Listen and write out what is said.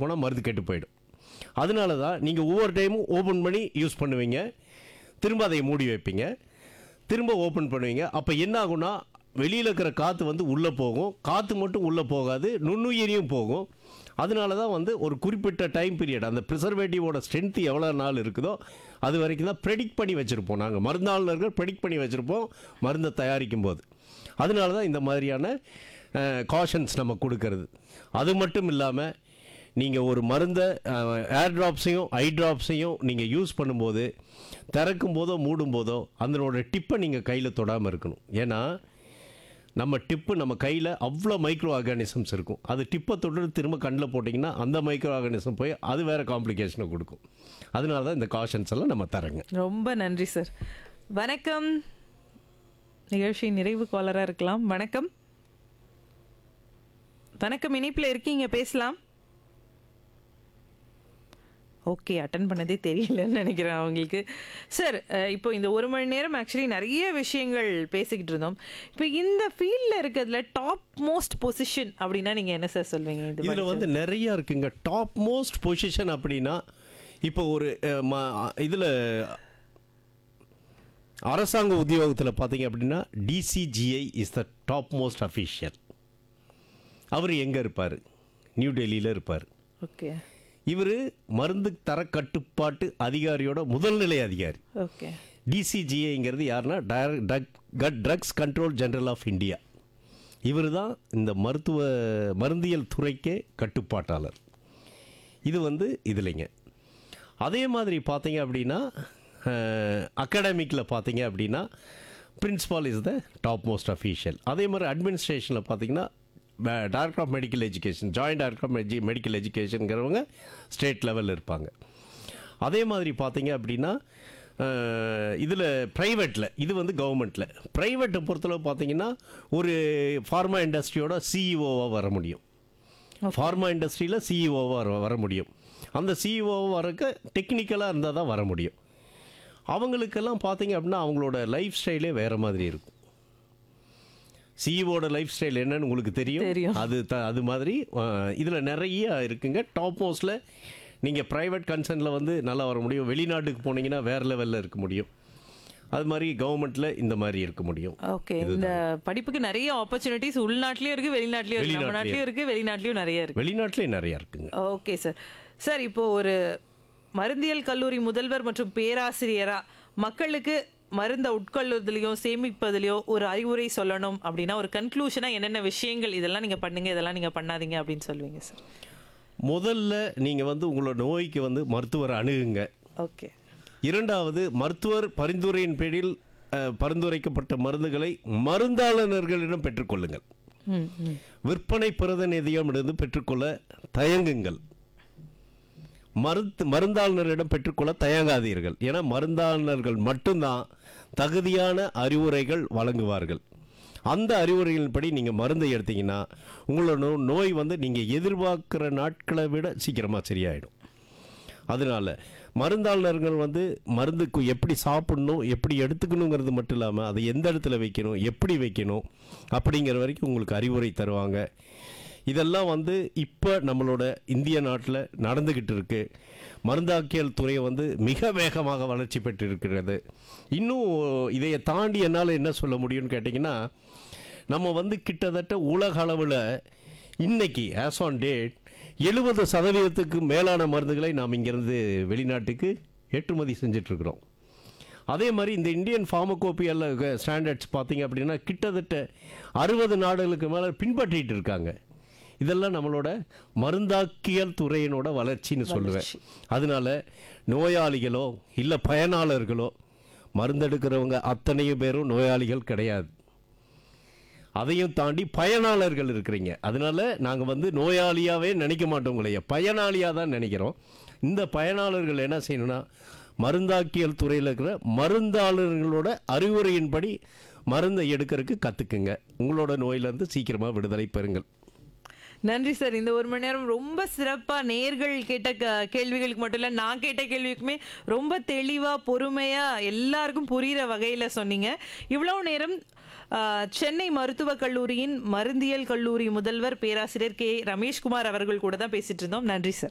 போனால் மருந்து கெட்டு போயிடும் அதனால தான் நீங்கள் ஒவ்வொரு டைமும் ஓப்பன் பண்ணி யூஸ் பண்ணுவீங்க திரும்ப அதை மூடி வைப்பீங்க திரும்ப ஓப்பன் பண்ணுவீங்க அப்போ என்ன ஆகும்னா வெளியில் இருக்கிற காற்று வந்து உள்ளே போகும் காற்று மட்டும் உள்ளே போகாது நுண்ணுயிரியும் போகும் அதனால தான் வந்து ஒரு குறிப்பிட்ட டைம் பீரியட் அந்த ப்ரிசர்வேட்டிவோட ஸ்ட்ரென்த் எவ்வளோ நாள் இருக்குதோ அது வரைக்கும் தான் ப்ரெடிக்ட் பண்ணி வச்சுருப்போம் நாங்கள் மருந்தாளர்கள் ப்ரெடிக்ட் பண்ணி வச்சுருப்போம் மருந்தை தயாரிக்கும் போது அதனால தான் இந்த மாதிரியான காஷன்ஸ் நம்ம கொடுக்கறது அது மட்டும் இல்லாமல் நீங்கள் ஒரு மருந்தை ஏர் ட்ராப்ஸையும் ஐ ட்ராப்ஸையும் நீங்கள் யூஸ் பண்ணும்போது திறக்கும் போதோ மூடும் போதோ அதனோட டிப்பை நீங்கள் கையில் தொடாமல் இருக்கணும் ஏன்னா நம்ம டிப்பு நம்ம கையில் அவ்வளோ மைக்ரோ ஆர்கானிசம்ஸ் இருக்கும் அது டிப்பை தொட்டு திரும்ப கண்ணில் போட்டிங்கன்னா அந்த மைக்ரோ ஆர்கானிசம் போய் அது வேறு காம்ப்ளிகேஷனை கொடுக்கும் அதனால தான் இந்த காஷன்ஸ் எல்லாம் நம்ம தரங்க ரொம்ப நன்றி சார் வணக்கம் நிகழ்ச்சி நிறைவு காலராக இருக்கலாம் வணக்கம் வணக்கம் இணைப்பில் இருக்கீங்க பேசலாம் ஓகே அட்டன் பண்ணதே தெரியலன்னு நினைக்கிறேன் அவங்களுக்கு சார் அஹ், இப்போ இந்த ஒரு மணி நேரம் ஆக்சுவலி நிறைய விஷயங்கள் பேசிக்கிட்டு இருந்தோம் இப்போ இந்த ஃபீல்டில் இருக்கிறதுல டாப் மோஸ்ட் பொசிஷன் அப்படின்னா நீங்கள் என்ன சார் சொல்வீங்க இது இதில் வந்து நிறைய இருக்குங்க டாப் மோஸ்ட் பொசிஷன் அப்படின்னா இப்போ ஒரு இதில் அரசாங்க உத்தியோகத்தில் பார்த்தீங்க அப்படின்னா DCGI is the topmost official அவர் எங்கே இருப்பார் நியூ டெல்லியில் இருப்பார் ஓகே இவர் மருந்து தர கட்டுப்பாட்டு அதிகாரியோட முதல்நிலை அதிகாரி ஓகே டிசிஜிஐங்கிறது யாருன்னா drug drugs control general of India இவர் தான் இந்த மருத்துவ மருந்தியல் துறைக்கே கட்டுப்பாட்டாளர் இது வந்து இதுலைங்க அதே மாதிரி பார்த்தீங்க அப்படின்னா அகாடமிக்கில் பார்த்தீங்க அப்படின்னா principal is the topmost official அதே மாதிரி அட்மினிஸ்ட்ரேஷனில் பார்த்தீங்கன்னா director of medical education joint director of medi medical எஜுகேஷனுங்கிறவங்க ஸ்டேட் லெவலில் இருப்பாங்க அதே மாதிரி பார்த்தீங்க அப்படின்னா இதில் ப்ரைவேட்டில் இது வந்து கவர்மெண்ட்டில் ப்ரைவேட்டை பொறுத்தளவு பார்த்தீங்கன்னா ஒரு ஃபார்மா இண்டஸ்ட்ரியோட சிஇஓவாக வர முடியும் ஃபார்மா இண்டஸ்ட்ரியில் சிஇஓவாக வர வர முடியும் அந்த சிஇஓவாக வரக்க டெக்னிக்கலாக இருந்தால் தான் வர முடியும் அவங்களுக்கெல்லாம் பார்த்தீங்க அப்படின்னா அவங்களோட லைஃப் ஸ்டைலே வேறு மாதிரி இருக்கும் சிஇஓட லைஃப் ஸ்டைல் என்னன்னு உங்களுக்கு தெரியும் தெரியும். அது த அது மாதிரி இதில் நிறைய இருக்குங்க டாப் மோஸ்ட்டில் நீங்கள் ப்ரைவேட் கன்சர்னில் வந்து நல்லா வர முடியும் வெளிநாட்டுக்கு போனீங்கன்னா வேறு லெவலில் இருக்க முடியும் அது மாதிரி கவர்மெண்ட்டில் இந்த மாதிரி இருக்க முடியும் ஓகே இந்த படிப்புக்கு நிறைய ஆப்பர்ச்சுனிட்டிஸ் உள்நாட்டிலயும் இருக்கு வெளிநாட்டிலயும் இருக்கு நம்ம வெளிநாட்டிலயும் நாட்டிலயும் இருக்கு வெளிநாட்டிலயும் நிறைய இருக்கு வெளிநாட்டிலே நிறையா இருக்குங்க ஓகே சார் சார் இப்போ ஒரு மருந்தியல் கல்லூரி முதல்வர் மற்றும் பேராசிரியரா மக்களுக்கு மருந்தை உட்கொள்வதிலையோ சேமிப்பதிலையோ ஒரு அறிவுரை சொல்லணும் அப்படின்னா ஒரு கன்க்ளூஷனா என்னென்ன விஷயங்கள் இதெல்லாம் நீங்க பண்ணுங்க இதெல்லாம் நீங்க பண்ணாதீங்க அப்படின்னு சொல்லுவீங்க சார் முதல்ல நீங்கள் வந்து உங்களோட நோய்க்கு வந்து மருத்துவரை அணுகுங்க ஓகே இரண்டாவது மருத்துவர் பரிந்துரையின் பேரில் அஹ், பரிந்துரைக்கப்பட்ட மருந்துகளை மருந்தாளர்களிடம் பெற்றுக்கொள்ளுங்கள் ம் ம் விற்பனை பிரதிநிதியிடமிருந்து பெற்றுக்கொள்ள தயங்குங்கள் மருத்து மருந்தாளுநரிடம் பெற்றுக்கொள்ள தயங்காதீர்கள் ஏன்னா மருந்தாளுநர்கள் மட்டும்தான் தகுதியான அறிவுரைகள் வழங்குவார்கள் அந்த அறிவுரைகளின்படி நீங்கள் மருந்தை எடுத்தீங்கன்னா உங்களோட நோ- நோய் வந்து நீங்கள் எதிர்பார்க்குற நாட்களை விட சீக்கிரமாக சரியாயிடும் அதனால மருந்தாளர்கள் வந்து மருந்துக்கு எப்படி சாப்பிடணும் எப்படி எடுத்துக்கணுங்கிறது மட்டும் இல்லாமல் அதை எந்த இடத்துல வைக்கணும் எப்படி வைக்கணும் அப்படிங்கிற வரைக்கும் உங்களுக்கு அறிவுரை தருவாங்க இதெல்லாம் வந்து இப்போ நம்மளோட இந்திய நாட்டில் நடந்துக்கிட்டு இருக்கு மருந்தாக்கியல் துறை வந்து மிக வேகமாக வளர்ச்சி பெற்று இருக்கிறது இன்னும் இதையை தாண்டி என்னால் என்ன சொல்ல முடியும்னு கேட்டிங்கன்னா நம்ம வந்து கிட்டத்தட்ட உலக அளவில் இன்னைக்கு ஆஸ் ஆன் டேட் எழுபது சதவீதத்துக்கு மேலான மருந்துகளை நாம் இங்கேருந்து வெளிநாட்டுக்கு ஏற்றுமதி செஞ்சிட்ருக்குறோம் அதே மாதிரி இந்த இந்தியன் ஃபார்மகோப்பியல் ஸ்டாண்டர்ட்ஸ் பார்த்தீங்க அப்படின்னா கிட்டத்தட்ட அறுபது நாடுகளுக்கு மேலே பின்பற்றிட்டு இருக்காங்க இதெல்லாம் நம்மளோட மருந்தாக்கியல் துறையினோட வளர்ச்சின்னு சொல்லுவேன் அதனால நோயாளிகளோ இல்லை பயனாளர்களோ மருந்தெடுக்கிறவங்க அத்தனையும் பேரும் நோயாளிகள் கிடையாது அதையும் தாண்டி பயனாளர்கள் இருக்கிறீங்க அதனால நாங்கள் வந்து நோயாளியாகவே நினைக்க மாட்டோம் உங்களைய பயனாளியாக தான் நினைக்கிறோம் இந்த பயனாளர்கள் என்ன செய்யணும்னா மருந்தாக்கியல் துறையில் இருக்கிற மருந்தாளர்களோட அறிவுரையின்படி மருந்தை எடுக்கிறதுக்கு கற்றுக்குங்க உங்களோட நோயிலேருந்து சீக்கிரமாக விடுதலை பெறுங்கள் நன்றி சார் இந்த ஒரு மணி நேரம் ரொம்ப சிறப்பா நேர்கள் கேட்ட க- கேள்விகளுக்கு மட்டும் இல்ல நான் கேட்ட கேள்விக்குமே ரொம்ப தெளிவா பொறுமையா எல்லாருக்கும் புரியிற வகையில சொன்னீங்க இவ்வளவு நேரம் ஆ, சென்னை மருத்துவக் கல்லூரியின் மருந்தியல் கல்லூரி முதல்வர் பேராசிரியர் கே ரமேஷ்குமார் அவர்கள் கூட தான் பேசிட்டு இருந்தோம் நன்றி சார்